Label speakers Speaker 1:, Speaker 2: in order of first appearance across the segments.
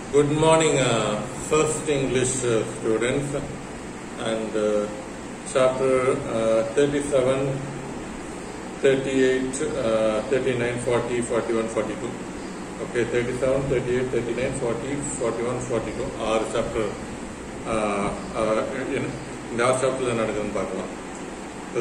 Speaker 1: Good morning, uh, first English uh, students, and uh, chapter uh, 37, 38, uh, 39, 40, 41, 42. Okay, 37, 38, 39, 40, 41, 42. ஆறு chapter இந்த ஆறு chapter நடக்குதுன்னு பார்க்கலாம் ஸோ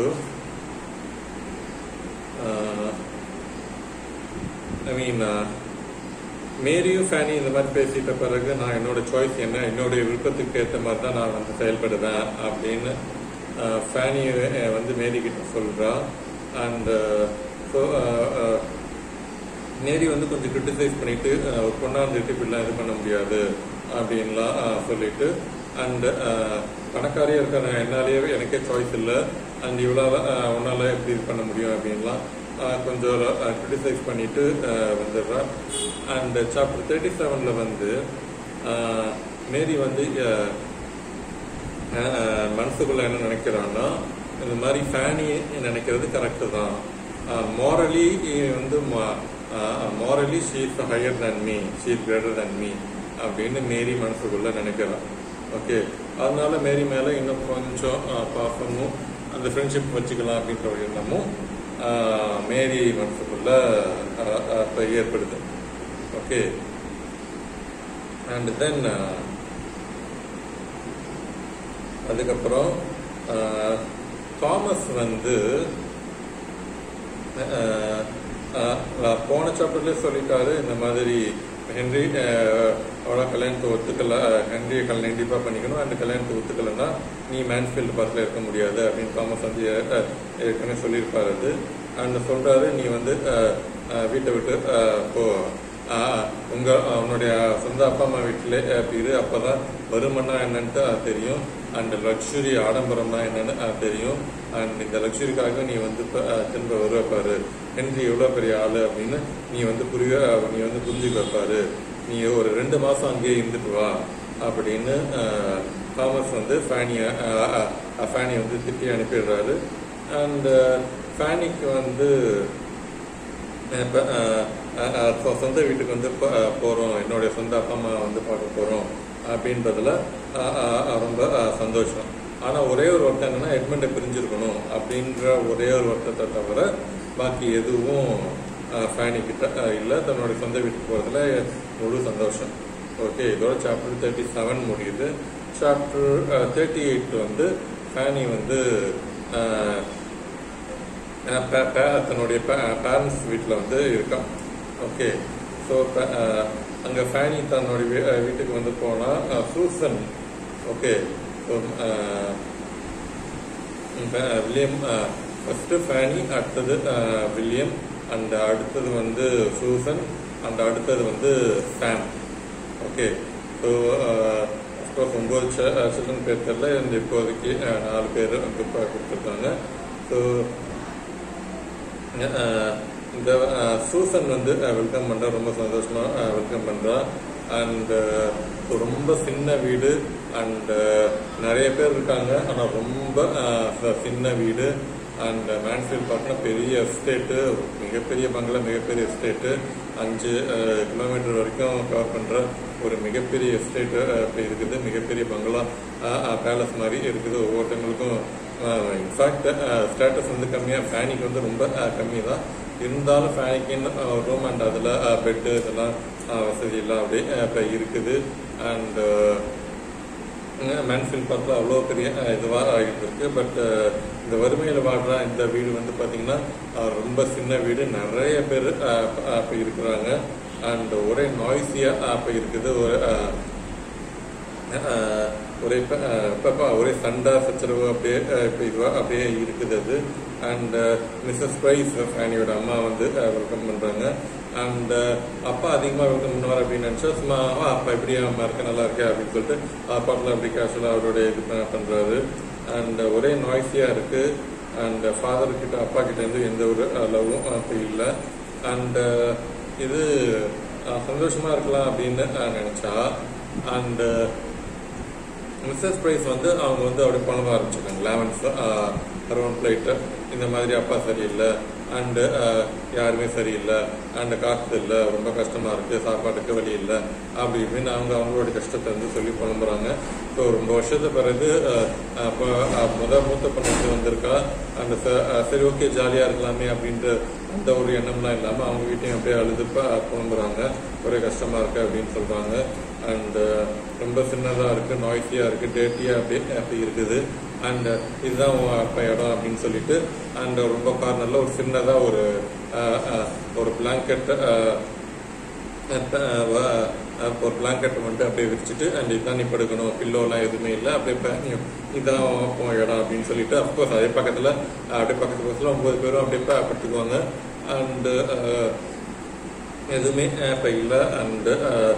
Speaker 1: ஐ மீன் மேரியும் ஃபேனி இந்த மாதிரி பேசிட்ட பிறகு நான் என்னோட சாய்ஸ் என்ன என்னுடைய விருப்பத்துக்கு ஏற்ற மாதிரி தான் நான் வந்து செயல்படுவேன் அப்படின்னு அஹ், ஃபேனி அஹ், வந்து மேரி கிட்ட சொல்றா அண்ட் ஸோ மேரி வந்து கொஞ்சம் கிரிட்டிசைஸ் பண்ணிட்டு அஹ், ஒரு பொண்ணா இருந்துட்டு இப்படிலாம் இது பண்ண முடியாது அப்படின்லாம் அஹ், சொல்லிட்டு அண்ட் பணக்காரியா இருக்க என்னாலேயே எனக்கே சாய்ஸ் இல்லை அண்ட் இவ்வளோ உன்னால எப்படி இது பண்ண முடியும் அப்படின்லாம் அஹ், கொஞ்சம் கிரிட்டிசைஸ் பண்ணிட்டு அஹ், வந்துடுறா அண்ட் சாப்டர் தேர்ட்டி செவன்ல வந்து அஹ், மேரி வந்து அஹ், அஹ், மனசுக்குள்ள என்ன நினைக்கிறான்னா இந்த மாதிரி ஃபேனி நினைக்கிறது கரெக்டு தான் மாரலி வந்து morally she is higher than me she is greater than me அப்படின்னு மேரி மனசுக்குள்ள நினைக்கிறான் ஓகே அதனால மேரி மேல இன்னும் கொஞ்சம் அஹ், பாசமும் அந்த ஃப்ரெண்ட்ஷிப் வச்சுக்கலாம் அப்படின்ற ஒரு எண்ணமும் அஹ், மேரி மனசுக்குள்ள அஹ், அஹ், இப்ப ஏற்படுது ஓகே அண்ட் தென் அதுக்கப்புறம் அஹ், தாமஸ் வந்து அஹ், அஹ், போன சாப்டர்லேயே சொல்லிட்டாரு இந்த மாதிரி ஹென்றி அஹ், அவளை கல்யாணத்தை ஒத்துக்கல அஹ், ஹென்ரியை கல்யாணம் கண்டிப்பாக பண்ணிக்கணும் அந்த கல்யாணத்தை ஒத்துக்கலைன்னா நீ மேன்ஸ்ஃபீல்டு பக்கத்தில் இருக்க முடியாது அப்படின்னு தாமஸ் வந்து ஏ- அஹ், ஏற்கனவே சொல்லியிருப்பாரு அது அண்ட் சொல்றாரு நீ வந்து அஹ், அஹ், வீட்டை விட்டு அஹ், போ அஹ், உங்க உன்னுடைய சொந்த அப்பா அம்மா வீட்டிலே அஹ், இரு அப்பதான் வருமானா என்னன்ட்டு அஹ், தெரியும் அண்ட் லக்ஸுரி ஆடம்பரம்னா என்னன்னு அஹ், தெரியும் அண்ட் இந்த லக்ஸுரிக்காக நீ வந்து இப்ப, அஹ், திரும்ப வருவ பாரு ஹென்றி எவ்வளவு பெரிய ஆளு அப்படின்னு நீ வந்து புரிய நீ வந்து புரிஞ்சுக்க பாரு நீ ஒரு ரெண்டு மாசம் அங்கேயே இருந்துட்டு வா அப்படின்னு அஹ், தாமஸ் வந்து ஃபேனிய அஹ், அஹ், அஹ், ஃபேனி வந்து திட்டி அனுப்பிடுறாரு அண்ட் ஃபேனிக்கு வந்து இப்ப, அஹ், அஹ், அஹ், சொ- சொந்த வீட்டுக்கு வந்து ப- அஹ், போறோம் என்னுடைய சொந்த அப்பா அம்மா வந்து பார்க்க போறோம் அப்படின்றதுல அஹ், அஹ், அஹ், ரொம்ப அஹ், சந்தோஷம் ஆனா ஒரே ஒரு வருத்தம் என்னன்னா எட்மண்டை பிரிஞ்சிருக்கணும் அப்படின்ற ஒரே ஒரு வருத்தத்தை தவிர பாக்கி எதுவும் அஹ், ஃபேனி கிட்ட அஹ், இல்ல தன்னுடைய சொந்த வீட்டுக்கு போறதுல முழு சந்தோஷம் ஓகே இதோட சாப்டர் தேர்ட்டி செவன் முடியுது சாப்டர் தேர்ட்டி எயிட் வந்து ஃபேனி வந்து அஹ், அஹ் பே- பே- தன்னுடைய பேரண்ட்ஸ் வீட்டில் வந்து இருக்கான் ஓகே ஸோ அங்கே ஃபேனி தன்னுடைய வீ- அஹ் வீட்டுக்கு வந்து போனால் Susan okay so William first Fanny அடுத்தது அஹ், வில்லியம் அண்ட் அடுத்தது வந்து சூசன் அண்ட் அடுத்தது வந்து சாம் ஓகே ஸோ அஃப்கோர்ஸ் ஒம்பது சில்ட்ரன் பேர் தெரியல இந்த இப்போதைக்கு அஹ், நாலு பேர் வந்து இப்ப கொடுத்துருக்காங்க ஸோ அஹ் இந்த அஹ், சூசன் வந்து வெல்கம் பண்றா ரொம்ப சந்தோஷமா வெல்கம் பண்றா அண்ட் ரொம்ப சின்ன வீடு அண்ட் நிறைய பேர் இருக்காங்க ஆனா ரொம்ப அஹ், சின்ன வீடு அண்ட் மேன்ஃபீல்ட் பார்த்தீங்கன்னா பெரிய எஸ்டேட்டு மிகப்பெரிய பங்களா மிகப்பெரிய எஸ்டேட்டு அஞ்சு கிலோமீட்டர் வரைக்கும் கவர் பண்ற ஒரு மிகப்பெரிய எஸ்டேட்டு இருக்குது மிகப்பெரிய பங்களா பேலஸ் மாதிரி இருக்குது ஒவ்வொருத்தவங்களுக்கும் இன்ஃபேக்ட் ஸ்டேட்டஸ் வந்து கம்மியாக ஃபேனிக்கு வந்து ரொம்ப கம்மி தான் இருந்தாலும் ஃபேனிக்குன்னு ரூம் அண்ட் அதில் பெட்டு இதெல்லாம் அஹ், வசதி எல்லாம் அப்படியே அஹ், இப்ப இருக்குது அண்ட் மேன்ஃபீல்ட் பார்க்கல அவ்வளோ பெரிய அஹ், இதுவாக இருந்திருக்கு பட் இந்த வறுமையில் வாழ்ற இந்த வீடு வந்து பார்த்தீங்கன்னா அஹ், ரொம்ப சின்ன வீடு நிறைய பேர் இப்போ இருக்கிறாங்க அண்ட் ஒரே நாய்ஸியாக இப்போ இருக்குது ஒரு அஹ், அஹ் ஒரே ப- அஹ் பாப்பா ஒரே சண்டை சச்சரவு அப்படியே அஹ் இப்ப இதுவா அப்படியே இருக்குது அது அண்ட் மிஸ்ஸஸ் பிரைஸ் ஃபேனியோட அம்மா வந்து வெல்கம் பண்றாங்க அண்ட் அப்பா அதிகமா வெல்கம் பண்ணுவார் அப்படின்னு நினைச்சா சும்மா "ஆ, அப்பா எப்படி அம்மா இருக்க நல்லா இருக்கே அப்படின்னு சொல்லிட்டு அப்பாட்டில் அப்படி கேஷுவலா அவருடைய இது ப- பண்றாரு அண்ட் ஒரே நாய்ஸியா இருக்கு அண்ட் ஃபாதர் கிட்ட அப்பா கிட்ட இருந்து எந்த ஒரு லவ்வும் அப்போ இல்லை அண்ட் இது அஹ், சந்தோஷமா இருக்கலாம் அப்படின்னு அஹ், நினைச்சா அண்ட் மிஸ்ஸஸ் பிரைஸ் வந்து அவங்க வந்து அப்படியே புலம்ப ஆரம்பிச்சிருக்காங்க லெவன்ஸ் அரௌண்ட் ஃப்ளைட்டு இந்த மாதிரி அப்பா சரியில்லை அண்டு யாருமே சரியில்லை அண்டு காசு இல்லை ரொம்ப கஷ்டமா இருக்கு சாப்பாட்டுக்கு வழி இல்லை அப்படி இப்படின்னு அவங்க அவங்களோட கஷ்டத்தை வந்து சொல்லி புலம்புறாங்க ஸோ ரொம்ப வருஷத்து பிறகு அஹ், அப்போ அஹ், முத மூத்த பொண்ணுக்கு வந்திருக்கா அந்த ச- அஹ், சரி ஓகே ஜாலியாக இருக்கலாமே அப்படின்ற அந்த ஒரு எண்ணம்லாம் இல்லாமல் அவங்க வீட்டையும் அப்படியே அழுது ப- புலம்புறாங்க ஒரே கஷ்டமா இருக்கு அப்படின்னு சொல்றாங்க அண்ட் ரொம்ப சின்னதாக இருக்கு நாய்ஸியாக இருக்கு டேட்டியாக அப்படி அப்படி இருக்குது அண்ட் இதுதான் உன் அப்பா இடம் அப்படின்னு சொல்லிட்டு அண்ட் ரொம்ப கார்னரில் ஒரு சின்னதாக ஒரு அஹ், அஹ், ஒரு பிளாங்கெட் ஒரு பிளாங்கெட் மட்டும் அப்படியே விரிச்சிட்டு அண்ட் இதுதான் நீ படுக்கணும் பில்லோலாம் எதுவுமே இல்லை அப்படியே ப- நீ இதான் உன் இடம் அப்படின்னு சொல்லிட்டு அப்கோர்ஸ் அதே பக்கத்தில் அப்படியே பக்கத்து பக்கத்தில் ஒன்பது பேரும் அப்படியே ப- படுத்துக்குவாங்க அண்டு எதுவுமே இப்போ இல்லை அண்டு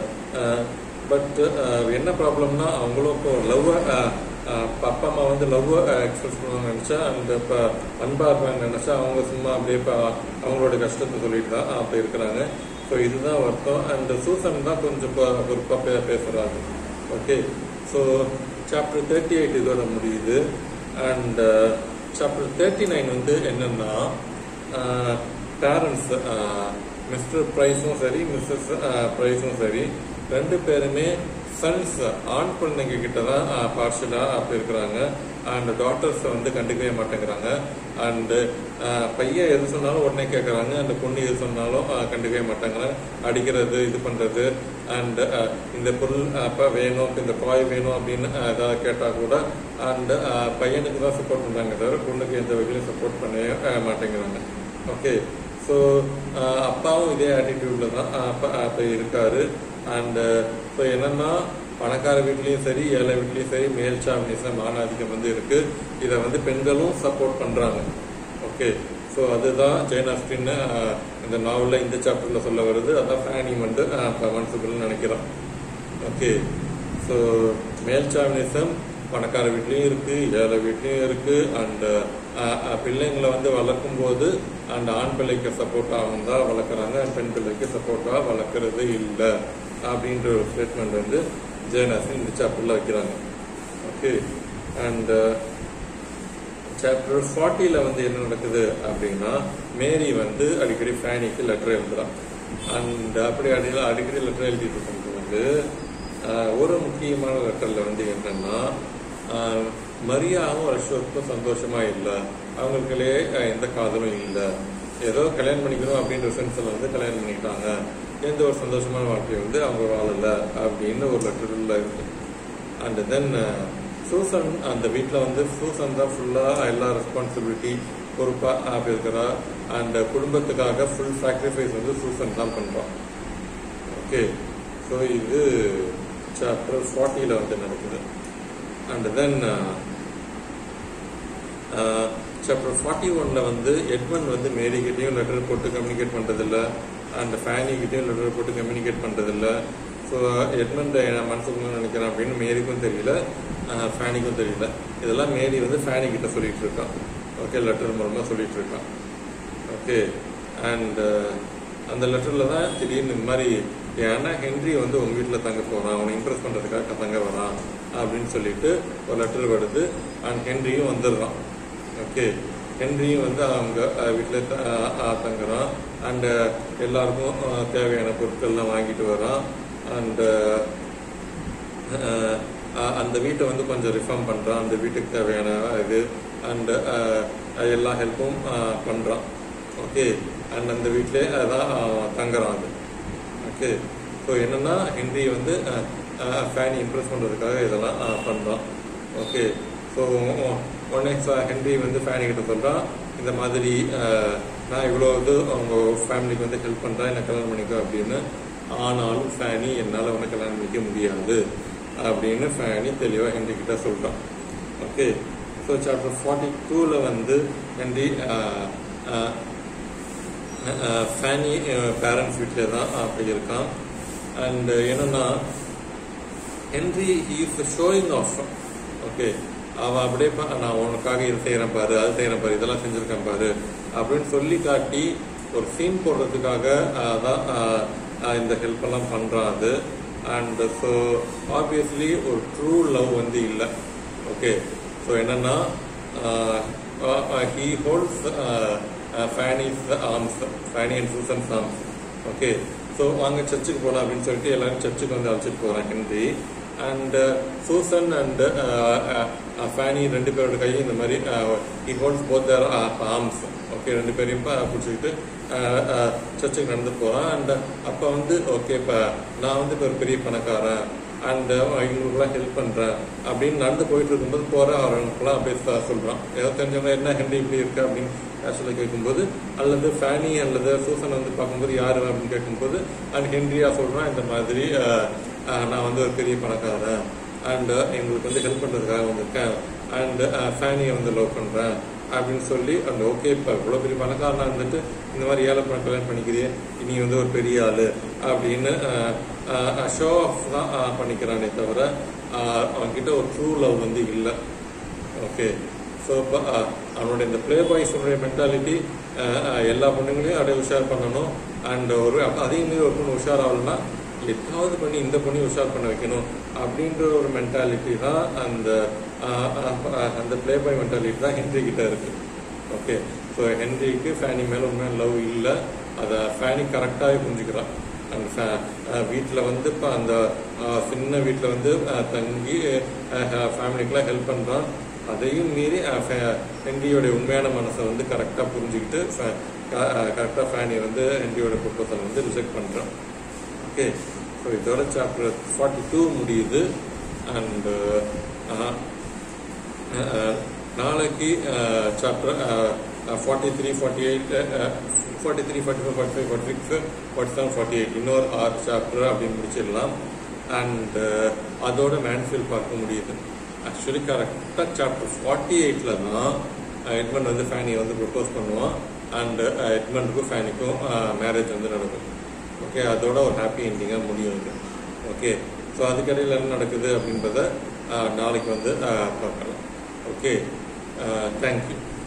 Speaker 1: பட் என்ன ப்ராப்ளம்னா அவங்களும் இப்போ லவ் அப்பா அம்மா வந்து லவ் எக்ஸ்பிரஸ் பண்ணுவாங்க நினச்சா அந்த இப்போ அன்பா இருப்பாங்க நினச்சா அவங்க சும்மா அப்படியே இப்போ அவங்களோட கஷ்டத்தை சொல்லிட்டு தான் அப்படி இருக்கிறாங்க ஸோ இதுதான் வருத்தம் அண்ட் சூசன் தான் கொஞ்சம் பொறுப்பாக பே பேசுகிறாங்க okay so chapter thirty eight இதோட முடியுது அண்ட் சாப்டர் தேர்ட்டி நைன் வந்து என்னன்னா பேரண்ட்ஸ் மிஸ்டர் ப்ரைஸும் சரி மிஸ்ஸஸ் ப்ரைஸும் சரி ரெண்டு பேருமே சன்ஸ் ஆண் குழந்தைங்க கிட்ட தான் பார்ஷலாக அப்படி இருக்கிறாங்க அண்ட் டாக்டர்ஸ் வந்து கண்டுக்கவே மாட்டேங்கிறாங்க அண்டு பையன் எது சொன்னாலும் உடனே கேட்குறாங்க அந்த பொண்ணு எது சொன்னாலும் ஆஹ், கண்டுக்கவே மாட்டாங்க அடிக்கிறது இது பண்ணுறது அண்ட் இந்த பொருள் அப்போ வேணும் இந்த காய் வேணும் அப்படின்னு ஆஹ், ஏதாவது கேட்டால் கூட அண்ட் பையனுக்கு தான் சப்போர்ட் பண்ணுறாங்க தவிர பொண்ணுக்கு எந்த வகையிலும் சப்போர்ட் பண்ணவே ஆஹ், மாட்டேங்கிறாங்க ஓகே ஸோ அப்பாவும் இதே ஆட்டிடியூட்ல தான் ஆஹ், அப்பா அப்போ இருக்காரு அண்ட் ஸோ என்னன்னா பணக்கார வீட்லயும் சரி ஏழை வீட்லயும் சரி மேல் சாமினிசம் ஆணாதிக்கம் வந்து இருக்கு இதை வந்து பெண்களும் சப்போர்ட் பண்றாங்க ஓகே ஸோ அதுதான் ஜெயின் ஆஸ்டின் இந்த நாவலில் இந்த சாப்டர்ல சொல்ல வருது அதான் ஃபேனி வந்து மனசுக்குள்ள நினைக்கிறோம் ஓகே ஸோ மேல் சாமினிசம் பணக்கார வீட்லயும் இருக்கு ஏழை வீட்லயும் இருக்கு அண்ட் பிள்ளைங்களை வந்து வளர்க்கும் போது அந்த ஆண் பிள்ளைக்கு சப்போர்ட்டாக தான் வளர்க்குறாங்க பெண் பிள்ளைக்கு சப்போர்ட்டாக வளர்க்குறது இல்லை அப்படின்ற ஒரு ஸ்டேட்மெண்ட் வந்து ஜெயநாசன் இந்த சாப்டர்ல வைக்கிறாங்க ஓகே அண்ட் சாப்டர் ஃபார்ட்டியில் வந்து என்ன நடக்குது அப்படின்னா மேரி வந்து அடிக்கடி ஃபேனிக்கு லெட்டர் எழுதுறான் அண்ட் அப்படி அடி அடிக்கடி லெட்டர் எழுதிட்டு இருக்கும்போது ஆஹ், ஒரு முக்கியமான லெட்டர்ல வந்து என்னன்னா ஆஹ், மரியாவும் அசோக்கும் சந்தோஷமா இல்லை அவங்களுக்குள்ளே ஆஹ், எந்த காதலும் இல்லை ஏதோ கல்யாணம் பண்ணிக்கணும் அப்படின்ற சென்ஸ்ல வந்து கல்யாணம் பண்ணிக்கிட்டாங்க எந்த ஒரு சந்தோஷமான வாழ்க்கையை வந்து அவங்க வாழல அப்படின்னு ஒரு லெட்டர்ல இருக்கு அண்ட் தென் சூசன் அந்த வீட்டில் வந்து சூசன் தான் ஃபுல்லாக எல்லா ரெஸ்பான்சிபிலிட்டி பொறுப்பாக அப்படி இருக்கிறா அண்ட் குடும்பத்துக்காக ஃபுல் சாக்ரிஃபைஸ் வந்து சூசன் தான் பண்ணுறான் ஓகே ஸோ இது சாப்டர் ஃபார்ட்டியில் வந்து நடக்குது அண்ட் தென் சாப்டர் ஃபார்ட்டி ஒன்ல வந்து எட்மன் வந்து மேரி கிட்டேயும் லெட்டர் போட்டு கம்யூனிகேட் பண்றதில்ல அண்ட் ஃபேனி கிட்டேயும் லெட்டர் போட்டு கம்யூனிகேட் பண்றதில்ல ஸோ எட்மண்ட் நான் மனசுக்குள்ள நினைக்கிறேன் அப்படின்னு மேரிக்கும் தெரியல ஆஹ் ஃபேனிக்கும் தெரியல இதெல்லாம் மேரி வந்து ஃபேனி கிட்ட சொல்லிட்டு இருக்கான் ஓகே லெட்டர் மூலமா சொல்லிட்டு இருக்கான் ஓகே அண்ட் அந்த லெட்டர்ல தான் திடீர்னு இந்த மாதிரி ஏன்னா ஹென்றி வந்து உங்க வீட்டில் தங்க போறான் அவனை இம்ப்ரெஸ் பண்றதுக்காக தங்க வரான் அப்படின்னு சொல்லிட்டு ஒரு லெட்டர் வருது அண்ட் ஹென்ரியும் வந்துடுறான் ஓகே ஹென்ரியும் வந்து அவங்க வீட்டில் தங்குறான் அண்ட் எல்லாருக்கும் அஹ், தேவையான பொருட்கள்லாம் வாங்கிட்டு வரான் அண்ட் அந்த வீட்டை வந்து கொஞ்சம் ரிஃபார்ம் பண்றான் அந்த வீட்டுக்கு தேவையான இது அண்ட் எல்லா ஹெல்ப்பும் பண்றான் ஓகே அண்ட் அந்த வீட்டிலே அதான் அஹ், தங்குறான் அது ஓகே ஸோ என்னன்னா ஹென்றி வந்து ஃபேனி இம்ப்ரெஸ் பண்றதுக்காக இதெல்லாம் அஹ், பண்றான் ஓகே ஸோ உடனே ச- ஹென்றி வந்து ஃபேனி கிட்ட சொல்றான் இந்த மாதிரி அஹ், நான் இவ்வளோ இது அவங்க ஃபேமிலிக்கு வந்து ஹெல்ப் பண்றேன் என்ன கல்யாணம் பண்ணிக்கோ அப்படின்னு ஆனாலும் ஃபேனி என்னால் உனக்கு கல்யாணம் பண்ணிக்க முடியாது அப்படின்னு ஃபேனி தெளிவாக ஹென்றி கிட்ட சொல்றான் ஓகே ஸோ சாப்டர் ஃபார்ட்டி டூவில் வந்து ஹென்றி அஹ், அஹ், ஃபேனி பேரண்ட்ஸ் வீட்டில் தான் அப்படி இருக்கான் அண்ட் என்னன்னா Henry is showing off okay அவன் அப்படியே பா- நான் உனக்காக இது செய்யறேன் பாரு அது செய்யறேன் பாரு இதெல்லாம் செஞ்சிருக்கேன் பாரு அப்படின்னு சொல்லி காட்டி ஒரு சீன் போடுறதுக்காக அஹ், தான் அஹ், அஹ், இந்த ஹெல்ப் எல்லாம் பண்றான் அது அண்ட் ஸோ ஆப்வியஸ்லி ஒரு ட்ரூ லவ் வந்து இல்லை ஓகே ஸோ என்னன்னா he holds Fanny's arms Fanny and Susan's arms okay so வாங்க சர்ச்சுக்கு போகலாம் அப்படின்னு சொல்லிட்டு எல்லாரும் சர்ச்சுக்கு வந்து அழைச்சிட்டு போகிறான் Henry and Susan and Fanny ரெண்டு பேரோட கையும் இந்த மாதிரி he holds both their arms okay ரெண்டு பேரையும் ப- பிடிச்சிக்கிட்டு சர்ச்சுக்கு நடந்து போகிறான் அண்ட் அப்போ வந்து ஓகே இப்போ நான் வந்து இப்போ ஒரு பெரிய பணக்காரன் அண்ட் இவங்களுக்குலாம் ஹெல்ப் பண்ணுறேன் அப்படின்னு நடந்து போயிட்டு இருக்கும்போது போகிற அவங்களுக்குலாம் அப்படியே சொ- சொல்றான் ஏதோ தெரிஞ்சவங்க என்ன ஹென்றி இப்படி இருக்கு அப்படின்னு கேஷுவலாக கேட்கும்போது அல்லது ஃபேனி அல்லது சூசன் வந்து பார்க்கும்போது யார் அப்படின்னு கேட்கும்போது அண்ட் ஹென்ரியா சொல்கிறான் இந்த மாதிரி அஹ், அஹ், நான் வந்து ஒரு பெரிய பணக்காரன் அண்ட் எங்களுக்கு வந்து ஹெல்ப் பண்ணுறதுக்காக வந்திருக்கேன் அண்ட் ஃபேனியை வந்து லவ் பண்ணுறேன் அப்படின்னு சொல்லி அந்த ஓகே இப்போ இவ்வளோ பெரிய பணக்காரனா இருந்துட்டு இந்த மாதிரி ஏழை பணம் கல்யாணம் பண்ணிக்கிறியே நீ வந்து ஒரு பெரிய ஆளு அப்படின்னு ஷோ ஆஃப் தான் அஹ், பண்ணிக்கிறானே தவிர அஹ், அவன்கிட்ட ஒரு ட்ரூ லவ் வந்து இல்லை ஓகே ஸோ இப்போ அவனுடைய இந்த ப்ளே பாய்ஸனுடைய மென்டாலிட்டி எல்லா பொண்ணுங்களையும் அப்படியே உஷார் பண்ணணும் அண்ட் ஒரு அப்ப அதையும் மீறி ஒரு பொண்ணு உஷார் ஆகலன்னா எதாவது பண்ணி இந்த பொண்ணை உஷார் பண்ண வைக்கணும் அப்படின்ற ஒரு மென்டாலிட்டி தான் அந்த அஹ், அஹ், அந்த ப்ளே பாய் மென்டாலிட்டி தான் ஹென்ரி கிட்ட இருக்கு ஓகே ஸோ ஹென்ரிக்கு ஃபேனி மேலே உண்மையாக லவ் இல்லை அதை ஃபேனி கரெக்டாகவே புரிஞ்சுக்கிறான் அந்த வீட்டில் வந்து இப்போ அந்த அஹ், சின்ன வீட்டில் வந்து அஹ், தங்கி ஃபேமிலிக்கெலாம் ஹெல்ப் பண்ணுறான் அதையும் மீறி அஹ், ஃபே- ஹென்ரியோடைய உண்மையான மனசை வந்து கரெக்டாக புரிஞ்சுக்கிட்டு கரெக்டாக ஃபேனி வந்து ஹென்ரியோட ப்ரொப்போசல் வந்து ரிஜெக்ட் பண்ணுறான் ஓகே ஸோ இதோட சாப்டர் ஃபார்ட்டி டூ முடியுது அண்டு நாளைக்கு chapter forty three forty eight forty three forty four forty five forty six forty seven forty eight இன்னொரு ஆறு சாப்டர் அப்படின்னு முடிச்சிடலாம் அண்ட் அதோட மேன்ஃபீல் பார்க்க முடியுது ஆக்சுவலி கரெக்டாக சாப்டர் ஃபார்ட்டி எயிட்டில் தான் எட்மண்ட் வந்து ஃபேனியை வந்து ப்ரப்போஸ் பண்ணுவான் அண்ட் எட்மண்டுக்கும் ஃபேனிக்கும் மேரேஜ் வந்து நடக்கும் ஓகே அதோட ஒரு ஹாப்பி எண்டிங்காக முடியும் இது ஓகே ஸோ அதுக்கடையில் என்ன நடக்குது அப்படின்றத அஹ், நாளைக்கு வந்து அஹ், பார்க்கலாம் ஓகே தேங்க்யூ